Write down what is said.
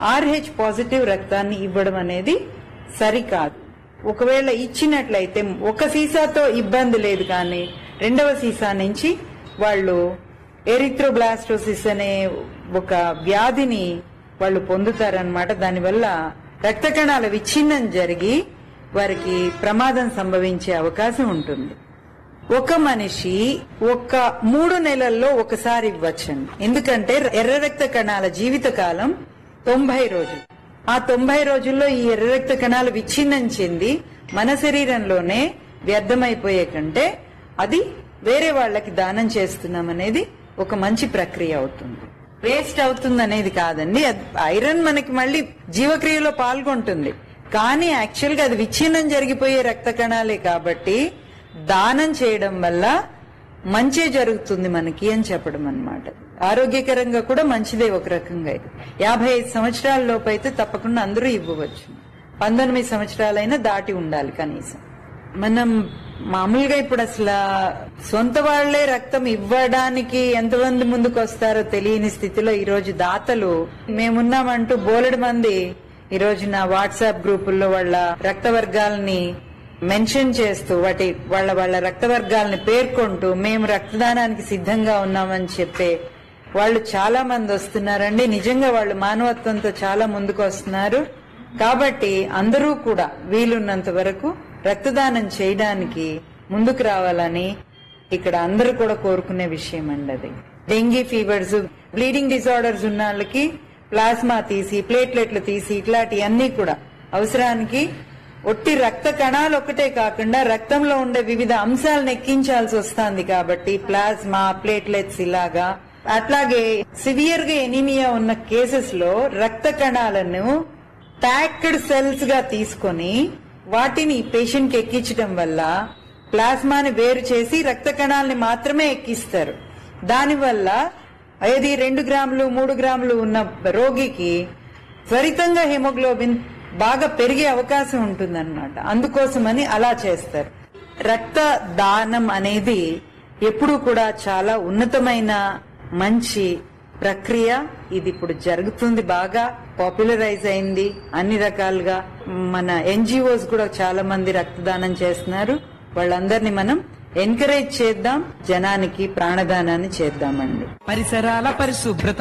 RH positive రక్తాన్ని ఇవ్వడం అనేది సరికాదు ఒకవేళ ఇచ్చినట్లయితే ఒక సీసాతో ఇబ్బంది లేదు కానీ రెండవ సీసా నుంచి వాళ్ళు ఎరిథ్రోబ్లాస్టోసిస్ అనే ఒక వ్యాధిని వాళ్ళు పొందుతారనమాట దానివల్ల రక్త కణాల విచ్ఛిన్నం జరిగి వారికి ప్రమాదం సంభవించే అవకాశం ఉంటుంది ఒక మనిషి ఒక మూడు నెలల్లో ఒకసారి ఇవ్వచ్చండి ఎందుకంటే ఎర్ర రక్త కణాల జీవిత కాలం తొంభై రోజులు ఆ తొంభై రోజుల్లో ఈ ఎర్ర రక్త కణాలు విచ్ఛిన్నం చెంది మన శరీరంలోనే వ్యర్థమైపోయే కంటే అది వేరే వాళ్ళకి దానం చేస్తున్నాం అనేది ఒక మంచి ప్రక్రియ అవుతుంది వేస్ట్ అవుతుంది అనేది కాదండి అది ఐరన్ మనకి మళ్ళీ జీవక్రియలో పాల్గొంటుంది కానీ యాక్చువల్ గా అది విచ్ఛిన్నం జరిగిపోయే రక్త కణాలే కాబట్టి దానం చేయడం వల్ల మంచే జరుగుతుంది మనకి అని చెప్పడం అన్నమాట ఆరోగ్యకరంగా కూడా మంచిదే ఒక రకంగా ఇది యాభై ఐదు సంవత్సరాల లోపు అయితే తప్పకుండా అందరూ ఇవ్వవచ్చు పంతొమ్మిది సంవత్సరాలైనా దాటి ఉండాలి కనీసం మనం మామూలుగా ఇప్పుడు అసలు సొంత వాళ్లే రక్తం ఇవ్వడానికి ఎంతమంది ముందుకు వస్తారో తెలియని స్థితిలో ఈ రోజు దాతలు మేమున్నామంటూ బోలెడు మంది ఈ రోజు నా వాట్సాప్ గ్రూపుల్లో వాళ్ళ రక్త వర్గాలని మెన్షన్ చేస్తూ వాటి వాళ్ళ వాళ్ళ రక్త వర్గాలని పేర్కొంటూ మేము రక్తదానానికి సిద్ధంగా ఉన్నామని చెప్పే వాళ్ళు చాలా మంది వస్తున్నారండి నిజంగా వాళ్ళు మానవత్వంతో చాలా ముందుకు వస్తున్నారు కాబట్టి అందరూ కూడా వీలున్నంత వరకు రక్తదానం చేయడానికి ముందుకు రావాలని ఇక్కడ అందరూ కూడా కోరుకునే విషయం అండి అది డెంగీ ఫీవర్స్ బ్లీడింగ్ డిజార్డర్స్ ఉన్న వాళ్ళకి ప్లాస్మా తీసి ప్లేట్లెట్లు తీసి ఇట్లాంటివన్నీ కూడా అవసరానికి ఒట్టి రక్త కణాలు ఒకటే కాకుండా రక్తంలో ఉండే వివిధ అంశాలను ఎక్కించాల్సి వస్తుంది కాబట్టి ప్లాస్మా ప్లేట్లెట్స్ ఇలాగా అట్లాగే సివియర్ గా ఎనీమియా ఉన్న కేసెస్ లో రక్త కణాలను ప్యాక్డ్ సెల్స్ గా తీసుకొని వాటిని పేషెంట్ కి ఎక్కించడం వల్ల ప్లాస్మాని వేరు చేసి రక్త కణాలని మాత్రమే ఎక్కిస్తారు దానివల్ల ఏది రెండు గ్రాములు మూడు గ్రాములు ఉన్న రోగికి త్వరితంగా హెమోగ్లోబిన్ బాగా పెరిగే అవకాశం ఉంటుందన్నమాట అందుకోసమని అలా చేస్తారు రక్త దానం అనేది ఎప్పుడూ కూడా చాలా ఉన్నతమైన మంచి ప్రక్రియ ఇది ఇప్పుడు జరుగుతుంది బాగా పాపులరైజ్ అయింది అన్ని రకాలుగా మన ఎన్జిఓస్ కూడా చాలా మంది రక్తదానం చేస్తున్నారు వాళ్ళందరినీ మనం ఎంకరేజ్ చేద్దాం జనానికి ప్రాణదానాన్ని చేద్దామండి పరిసరాల పరిశుభ్రత